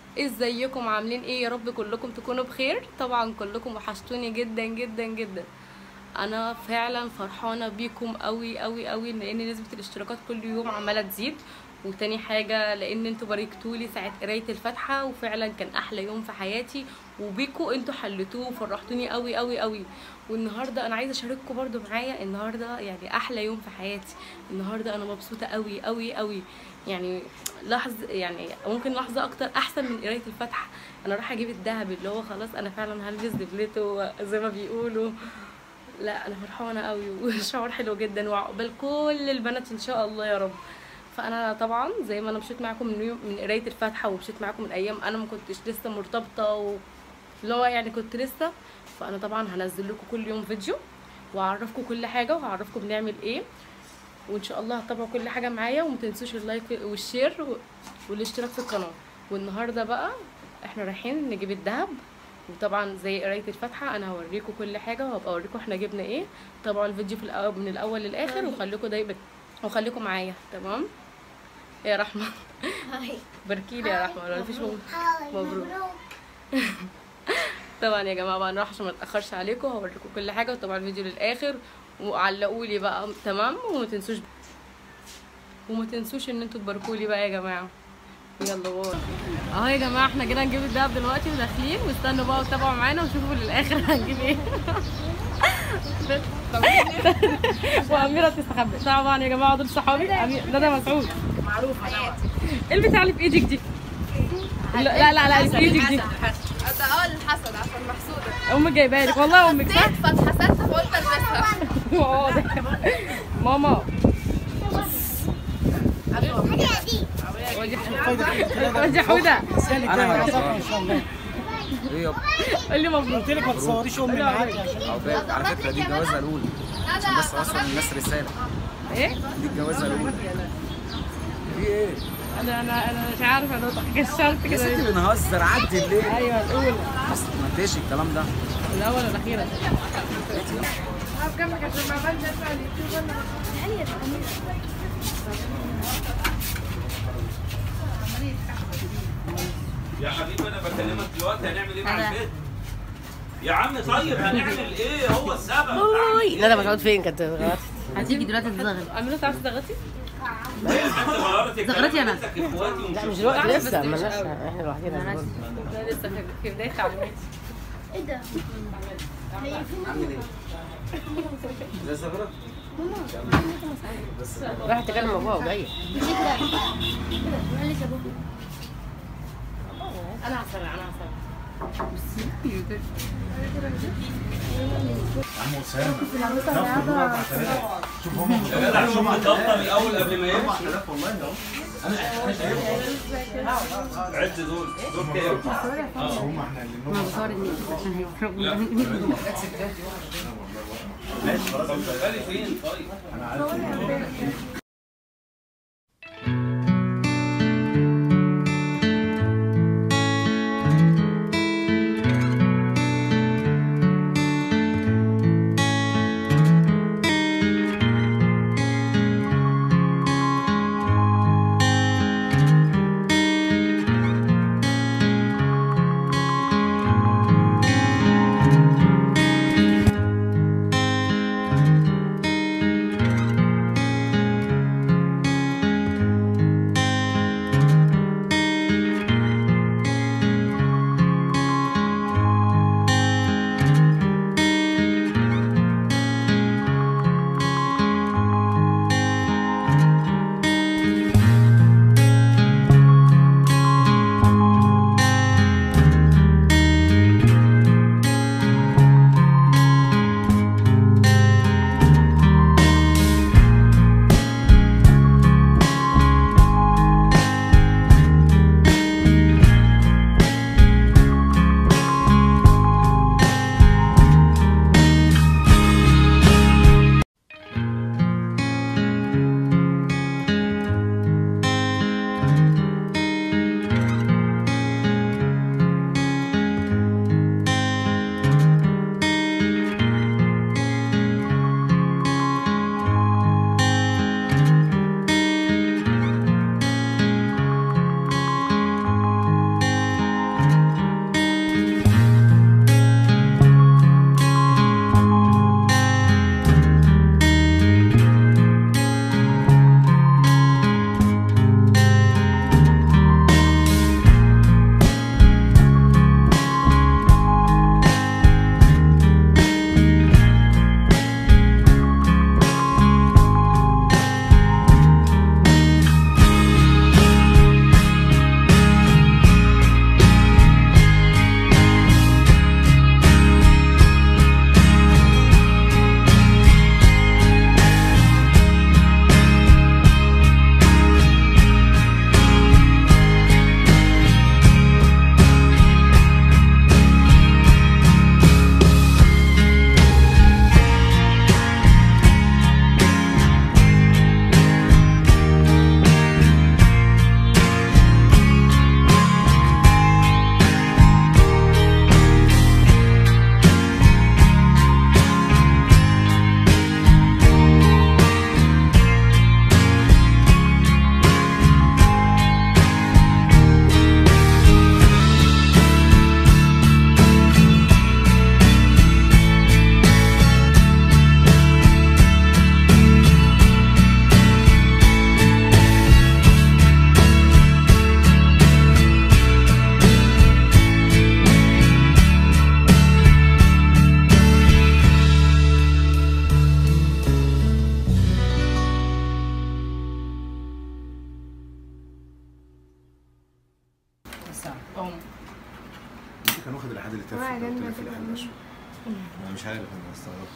ازيكم عاملين ايه يا رب كلكم تكونوا بخير طبعا كلكم وحشتوني جدا جدا جدا انا فعلا فرحانه بيكم قوي قوي قوي لان نسبه الاشتراكات كل يوم عماله تزيد وتاني حاجه لان انتوا باركتولي ساعه قرايه الفاتحه وفعلا كان احلى يوم في حياتي وبيكوا انتوا حلتوه وفرحتوني قوي قوي قوي والنهارده انا عايزه اشارككم برضو معايا النهارده يعني احلى يوم في حياتي النهارده انا مبسوطه قوي قوي قوي يعني لحظه يعني ممكن لحظه اكتر احسن من قرايه الفاتحه انا رايحه اجيب الذهب اللي هو خلاص انا فعلا هلبس دبلته زي ما بيقولوا لا انا فرحانه قوي وشعور حلو جدا وعقبال كل البنات ان شاء الله يا رب فانا طبعا زي ما انا مشيت معاكم من يوم من قرايه الفاتحه ومشيت معاكم من ايام انا ما كنتش لسه مرتبطه و... اللي هو يعني كنت لسه فانا طبعا هنزل لكم كل يوم فيديو واعرفكم كل حاجه وهعرفكم بنعمل ايه وان شاء الله هتابعوا كل حاجه معايا وما تنسوش اللايك والشير و- والاشتراك في القناه والنهارده بقى احنا رايحين نجيب الذهب وطبعا زي قرايه الفاتحه انا هوريكم كل حاجه وهبقى اوريكم احنا جبنا ايه تابعوا الفيديو في الأول من الاول للاخر وخليكم دايما وخليكم معايا تمام يا رحمه باركي لي يا رحمه ولا مفيش مبروك مبروك طبعا يا جماعه بقى نروح عشان ما اتاخرش عليكم هوريكم كل حاجه وطبعا الفيديو للاخر وعلقوا لي بقى تمام وما تنسوش وما تنسوش ان انتوا تباركوا لي بقى يا جماعه يلا باي اهو يا جماعه احنا جينا نجيب الدهب دلوقتي وداخلين واستنوا بقى وتابعوا معانا وشوفوا للاخر هنجيب ايه واميره بتستخبى طبعا يا جماعه دول صحابي أمير- ندى مسعود معروفة طبعا ايه البتاع اللي في ايدك دي لا لا لا, لا اللي في ايدك دي ده اه الحسد عشان محسودة امك جايبها لك والله امك صح نسيت فاتحسدت فقلت البسها واضح ماما ودي ودي حوده انا ان شاء الله ايه يابا قول لي مبروك قلت لك ما تصوريش امي معاكي عشان أو فاهم. على فكره دي الجوازه الاولى عشان بس اوصل للناس رساله ايه دي الجوازه الاولى في ايه انا انا انا مش عارفه انا كشرت يا كده ستي بنهزر عدي الليل ايوه الاولى بس ما فيش الكلام ده الاولى والاخيره يا حبيبي انا بكلمك دلوقتي هنعمل ايه مع البيت يا عم طيب هنعمل ايه هو السبب لا لا مسعود فين كانت غلطت هتيجي دلوقتي تزغل اميره تعرفي تغطي زغرتي أنا. لا مش دلوقتي لسه مالناش احنا لوحدنا برضه. ده لسه في- في بدايه تعليماتي زي صغيرة راحت تكلم ابوها وجايه انا هسرع انا هسرع عم اسامه نفط دول 4000 شوف هم يا جدع شوف الضغطه الاول قبل ما يمشي 4000 والله اهو عد دول دول كام؟ هم احنا اللي نقول بصور النيل عشان هيفرقوا ماشي خلاص طب شغالي فين طيب؟ انا عارف ايه ممكن كان واخد الحد اللي تف واحد ده قلت عندنا لك في كده. الاخر الاشهر انا مش عارف انا استغربت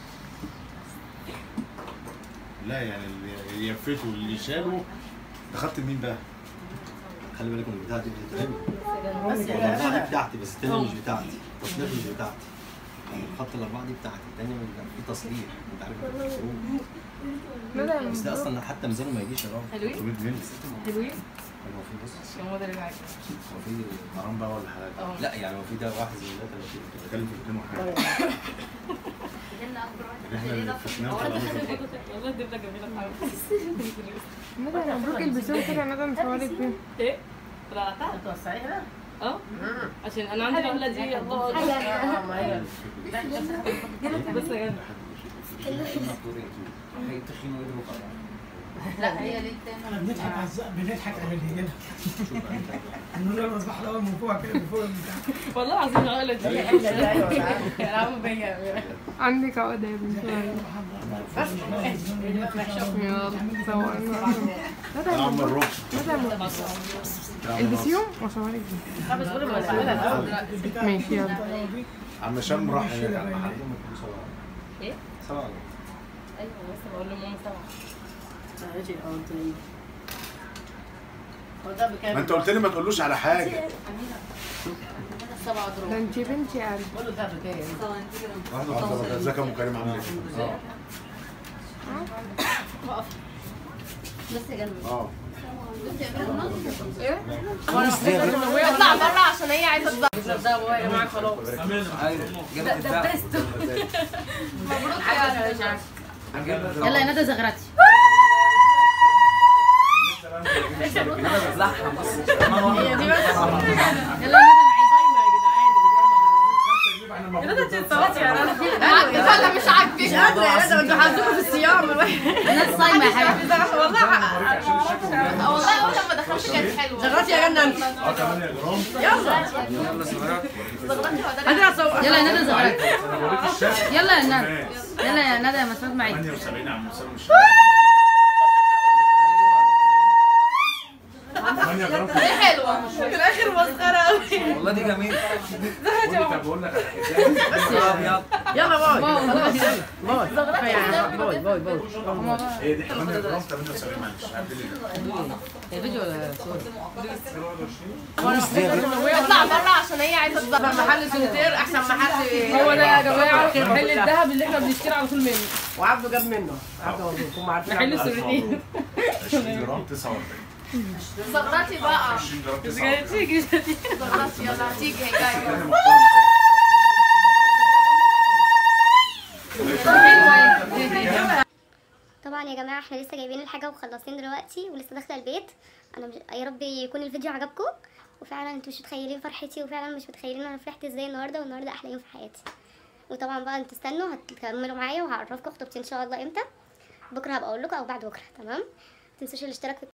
لا يعني اللي يفته واللي شاله دخلت لمين بقى؟ خلي بالك من البتاعه دي بتتعمل الاربعه دي بتاعتي بس التانيه مش بتاعتي تصنيف مش بتاعتي يعني الخط الاربعه دي بتاعتي التانيه في تصليح انت عارف إن في فروق. ندى بس ده اصلا حتى ميزانه ما يجيش يا راجل حلوين 300 جنيه حلوين هو في بص هو ده اللي معاك هو في حرام بقى ولا حلال؟ اه لا يعني هو في ده واحد زي ده 30 بتكلم في 200 وحاجه اللي احنا اللي فشناه طلعنا في والله الدبله جميله قوي ندى مبروك البسهم كده ندى مصورك بيهم ايه طلعتها توسعيها اه عشان انا عندي العمله دي الله اكبر اه ما هي بس يا جدع تخين ويده لا هي ليه احنا بنضحك على الز- بنضحك على اللي هنا نقول له المصباح الاول من فوق كده من فوق البتاع والله العظيم العقله دي هي حلوه دي ايوه العمل بيا عندك عقدة يا بنت يلا صورنا يا عم الركن ندى البسيهم وصورك بيهم طب اصبري ما اسمعها ماشي يلا عم هشام راح هناك ايه؟ سبعة ايوه بس بقول لماما سبعه هو ده بكام؟ ما انت قلت لي ما تقولوش على حاجه سبعة ده دروب انت بنتي قلب قول له ده بكام؟ واحد واحد ازيك يا ام كريم عامل ايه؟ بس يا جنبي اه اطلع بره عشان هي عايزه تظبط ده بابا يا جماعه خلاص يلا يا ندى زغرتي هي دي بس يلا يا ندى معاكي ولا مش عاجبك مش قادره يا ندى انتوا حاطينه في الصيام الناس صايمه يا حبيبي والله والله اول لما دخلت كانت حلوه زغرتي يا جنة انت اه 8 جرام قادره اصور يلا يا ندى زغرتي انا بوريك الشاشة يلا يا ندى يلا يا ندى يا مسعود معاكي 78 عم مسام مش 8 جرام دي حلوه في الاخر مسخره قوي والله دي جميله بقول لك على حكايه يلا باي خلاص يلا باي كفايه يا عم. باي باي باي هي دي 8 جرام 78 معلش عدل لي فيديو ولا صور؟ اطلع بره عشان هي عايزه تظبط محل سنتير احسن محل هو ده يا جماعه محل الذهب اللي احنا بنشتري على طول منه وعبده جاب منه عبده مبروك هم عارفين محل عبده. السوريين 20 جرام 49 زغرتي بقى 20 جرام 49 تيجي زغرتي يلا هتيجي هي جايه طبعا يا جماعه احنا لسه جايبين الحاجه وخلصين دلوقتي ولسه داخله البيت انا مش... يا رب يكون الفيديو عجبكم وفعلا انتوا مش متخيلين فرحتي وفعلا مش متخيلين انا فرحت ازاي النهارده والنهارده احلى يوم في حياتي وطبعا بقى انتوا استنوا هتكملوا معايا وهعرفكم خطوبتي ان شاء الله امتى بكره هبقى اقول لكم او بعد بكره تمام متنسوش الاشتراك في